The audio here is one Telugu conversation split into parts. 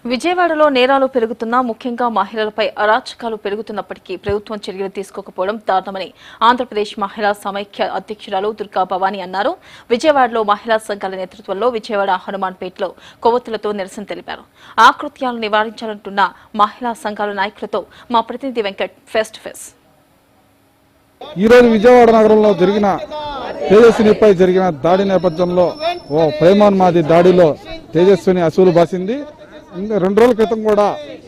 విజయవాడలో నేరాలు పెరుగుతున్నా ముఖ్యంగా మహిళలపై అరాచకాలు పెరుగుతున్నప్పటికీ ప్రభుత్వం చర్యలు తీసుకోకపోవడం దారుణమని ఆంధ్రప్రదేశ్ మహిళా సమైక్య అధ్యక్షురాలు దుర్గా భవానీ అన్నారు విజయవాడలో మహిళా సంఘాల నేతృత్వంలో విజయవాడ హనుమాన్పేటలో కొవ్వొత్తులతో నిరసన తెలిపారు ఆకృత్యాలను నివారించాలంటున్న మహిళా సంఘాల నాయకులతో మా ప్రతినిధి వెంకట్ ఫేస్ టు ఫేస్ ఈ రోజు విజయవాడ నగరంలో జరిగిన తేజస్వినిపై జరిగిన దాడి నేపథ్యంలో ఓ ప్రేమోన్మాది దాడిలో తేజస్విని అసూలు బాసింది ఇంకా రెండు రోజుల క్రితం కూడా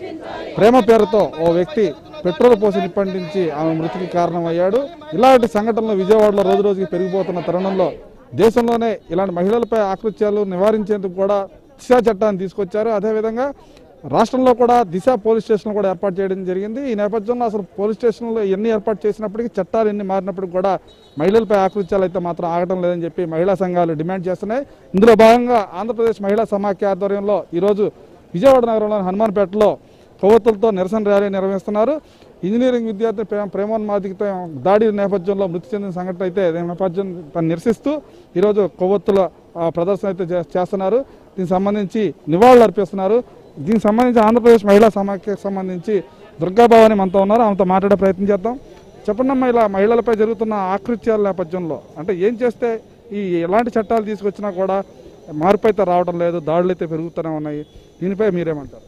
ప్రేమ పేరుతో ఓ వ్యక్తి పెట్రోల్ పోసి నిప్పంటించి ఆమె మృతికి కారణమయ్యాడు ఇలాంటి సంఘటనలు విజయవాడలో రోజు రోజుకి పెరిగిపోతున్న తరుణంలో దేశంలోనే ఇలాంటి మహిళలపై ఆకృత్యాలు నివారించేందుకు కూడా దిశా చట్టాన్ని తీసుకొచ్చారు అదేవిధంగా రాష్ట్రంలో కూడా దిశ పోలీస్ స్టేషన్ కూడా ఏర్పాటు చేయడం జరిగింది ఈ నేపథ్యంలో అసలు పోలీస్ స్టేషన్లో ఎన్ని ఏర్పాటు చేసినప్పటికీ చట్టాలు ఎన్ని మారినప్పటికీ కూడా మహిళలపై ఆకృత్యాలు అయితే మాత్రం ఆగటం లేదని చెప్పి మహిళా సంఘాలు డిమాండ్ చేస్తున్నాయి ఇందులో భాగంగా ఆంధ్రప్రదేశ్ మహిళా సమాఖ్య ఆధ్వర్యంలో ఈరోజు విజయవాడ నగరంలోని హనుమాన్పేటలో కొవ్వొత్తులతో నిరసన ర్యాలీ నిర్వహిస్తున్నారు ఇంజనీరింగ్ విద్యార్థి ప్రేమ ప్రేమోన్మాదితో దాడి నేపథ్యంలో మృతి చెందిన సంఘటన అయితే దీని నేపథ్యం తను నిరసిస్తూ ఈరోజు కొవ్వొత్తుల ఆ, ప్రదర్శన అయితే చే- చేస్తున్నారు దీనికి సంబంధించి నివాళులు అర్పిస్తున్నారు దీనికి సంబంధించి ఆంధ్రప్రదేశ్ మహిళా సమాఖ్యకు సంబంధించి దుర్గాభవాని మనతో ఉన్నారు ఆమెతో మాట్లాడే ప్రయత్నం చేద్దాం చెప్పండి అమ్మా ఇలా మహిళలపై జరుగుతున్న ఆకృత్యాల నేపథ్యంలో అంటే ఏం చేస్తే ఈ ఎలాంటి చట్టాలు తీసుకొచ్చినా కూడా మార్పు అయితే రావడం లేదు దాడులు అయితే పెరుగుతూనే ఉన్నాయి దీనిపై మీరేమంటారు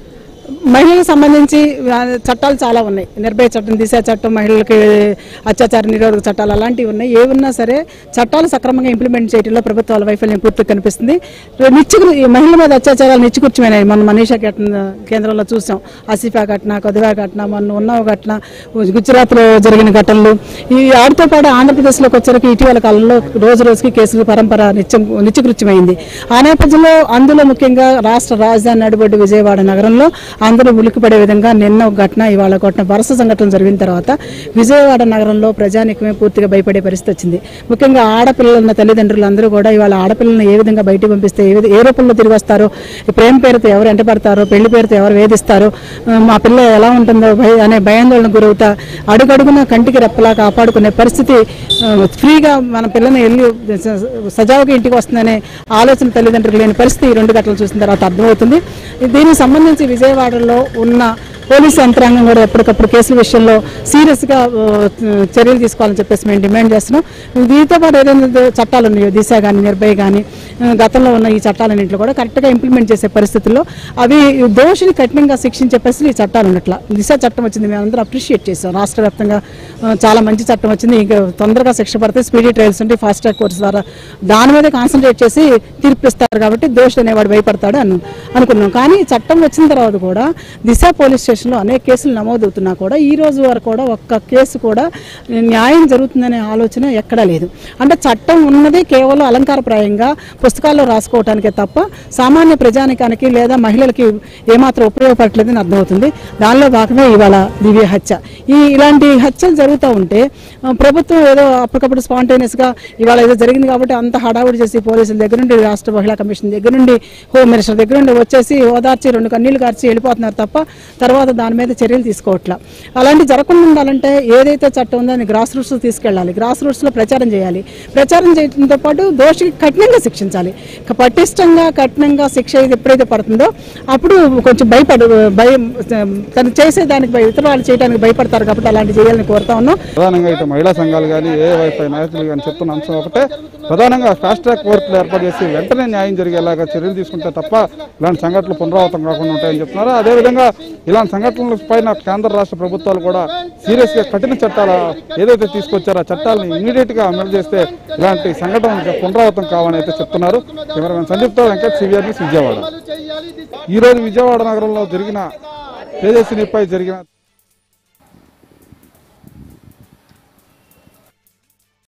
మహిళలకు సంబంధించి ఆ, చట్టాలు చాలా ఉన్నాయి నిర్భయ చట్టం దిశ చట్టం మహిళలకి అత్యాచార నిరోధక చట్టాలు అలాంటివి ఉన్నాయి ఏ ఉన్నా సరే చట్టాలు సక్రమంగా ఇంప్లిమెంట్ చేయడంలో ప్రభుత్వాల వైఫల్యం పూర్తిగా కనిపిస్తుంది నిత్య ఈ మహిళల మీద అత్యాచారాలు నిత్యకృత్యమైనాయి మన మనీషా ఘటన కేంద్రంలో చూసాం ఆసిఫా ఘటన కొద్దిగా ఘటన మొన్న ఉన్నావు ఘటన గుజరాత్లో జరిగిన ఘటనలు ఈ ఆడితో పాటు ఆంధ్రప్రదేశ్లోకి వచ్చరికి ఇటీవల కాలంలో రోజు రోజుకి కేసుల పరంపర నిత్యం నిత్యకృత్యమైంది ఆ నేపథ్యంలో అందులో ముఖ్యంగా రాష్ట్ర రాజధాని నడిబొడ్డు విజయవాడ నగరంలో అందరూ ఉలిక్కిపడే విధంగా నిన్న ఒక ఘటన ఇవాళ ఒక ఘటన వరుస సంఘటనలు జరిగిన తర్వాత విజయవాడ నగరంలో ప్రజానికమే పూర్తిగా భయపడే పరిస్థితి వచ్చింది ముఖ్యంగా ఆడపిల్లలు ఉన్న తల్లిదండ్రులు అందరూ కూడా ఇవాళ ఆడపిల్లలను ఏ విధంగా బయటికి పంపిస్తే ఏ విధ- ఏ రూపంలో తిరిగి వస్తారో ఈ ప్రేమ పేరుతో ఎవరు ఎంటపడతారో పెళ్లి పేరుతో ఎవరు వేధిస్తారో ఆ, మా పిల్ల ఎలా ఉంటుందో భయ అనే భయాందోళన గురవుతా అడుగడుగున కంటికి రెప్పలా కాపాడుకునే పరిస్థితి ఆ, ఫ్రీగా మన పిల్లని వెళ్ళి స- సజావుగా ఇంటికి వస్తుందనే ఆలోచన తల్లిదండ్రులు లేని పరిస్థితి ఈ రెండు ఘటనలు చూసిన తర్వాత అర్థమవుతుంది దీనికి సంబంధించి విజయవాడలో ఉన్న పోలీసు యంత్రాంగం కూడా ఎప్పటికప్పుడు కేసుల విషయంలో సీరియస్గా ఆ, చర్యలు తీసుకోవాలని చెప్పేసి మేము డిమాండ్ చేస్తున్నాం దీంతో పాటు ఏదైతే చట్టాలు ఉన్నాయో దిశ కానీ నిర్భయ కానీ ఆ, గతంలో ఉన్న ఈ చట్టాలన్నింటిలో కూడా కరెక్ట్గా ఇంప్లిమెంట్ చేసే పరిస్థితుల్లో అవి దోషిని కఠినంగా శిక్షించే పరిస్థితులు ఈ చట్టాలు ఉన్నట్ల దిశ చట్టం వచ్చింది మేము అందరం అప్రిషియేట్ చేసాం రాష్ట్ర వ్యాప్తంగా ఆ, చాలా మంచి చట్టం వచ్చింది ఇంకా తొందరగా శిక్ష పడితే స్పీడీ ట్రయల్స్ ఉంటే ఫాస్ట్ ట్రాక్ కోర్స్ ద్వారా దాని మీద కాన్సన్ట్రేట్ చేసి తీర్పు ఇస్తారు కాబట్టి దోషి అనేవాడు భయపడతాడు అను అనుకున్నాం కానీ ఈ చట్టం వచ్చిన తర్వాత కూడా దిశ పోలీస్ స్టేషన్లో అనేక కేసులు నమోదవుతున్నా కూడా ఈ రోజు వరకు కూడా ఒక్క కేసు కూడా న్యాయం జరుగుతుందనే ఆలోచన ఎక్కడా లేదు అంటే చట్టం ఉన్నది కేవలం అలంకారప్రాయంగా పుస్తకాల్లో రాసుకోవటానికే తప్ప సామాన్య ప్రజానికానికి లేదా మహిళలకి ఏమాత్రం ఉపయోగపడలేదని అర్థమవుతుంది దానిలో భాగమే ఇవాళ దివ్య హత్య ఈ ఇలాంటి హత్యలు జరుగుతూ ఉంటే ఆ, ప్రభుత్వం ఏదో అప్పటికప్పుడు స్పాంటేనియస్గా ఇవాళ ఏదో జరిగింది కాబట్టి అంత హడావుడి చేసి పోలీసుల దగ్గర నుండి రాష్ట్ర మహిళా కమిషన్ దగ్గర నుండి హోమ్ మినిస్టర్ దగ్గర నుండి వచ్చేసి ఓదార్చి రెండు కన్నీళ్లు కార్చి వెళ్ళిపోతున్నారు తప్ప తర్వాత దాని మీద చర్యలు తీసుకోవట్లా అలాంటి జరగకుండా ఉండాలంటే ఏదైతే చట్టం ఉందో దాన్ని గ్రాస్ రూట్స్ తీసుకెళ్ళాలి గ్రాస్ రూట్స్లో ప్రచారం చేయాలి ప్రచారం చేయడంతో పాటు దోషికి కఠినంగా శిక్షించాలి ఇక పటిష్టంగా కఠినంగా శిక్ష ఇది ఎప్పుడైతే పడుతుందో అప్పుడు కొంచెం భయపడు భయం తను చేసే దానికి భయ- ఇతర వాళ్ళు చేయడానికి భయపడతారు కాబట్టి అలాంటి చేయాలని కోరుతా ఉన్నాం ప్రధానంగా ఇటు మహిళా సంఘాలు కానీ ఏ వైఫై నాయకులు కానీ చెప్తున్న అంశం ఒకటే ప్రధానంగా ఫాస్ట్ ట్రాక్ కోర్టులు ఏర్పాటు చేసి వెంటనే న్యాయం జరిగేలాగా చర్యలు తీసుకుంటే తప్ప ఇలాంటి సంఘటనలు పునరావృతం కాకుండా ఉంటాయని చెప్తున్నారు అదేవిధంగా ఇలాంటి సంఘటనల పైన కేంద్ర రాష్ట్ర ప్రభుత్వాలు కూడా సీరియస్ గా కఠిన చట్టాల ఏదైతే తీసుకొచ్చారో ఆ చట్టాలను ఇమీడియట్ గా అమలు చేస్తే ఇలాంటి సంఘటనలు పునరావృతం కావాలని అయితే చెప్తున్నారు కెమెరామెన్ సందీప్తో వెంకట్ సివిఆర్ న్యూస్ విజయవాడ ఈ రోజు విజయవాడ నగరంలో జరిగిన తేజస్వినిపై జరిగిన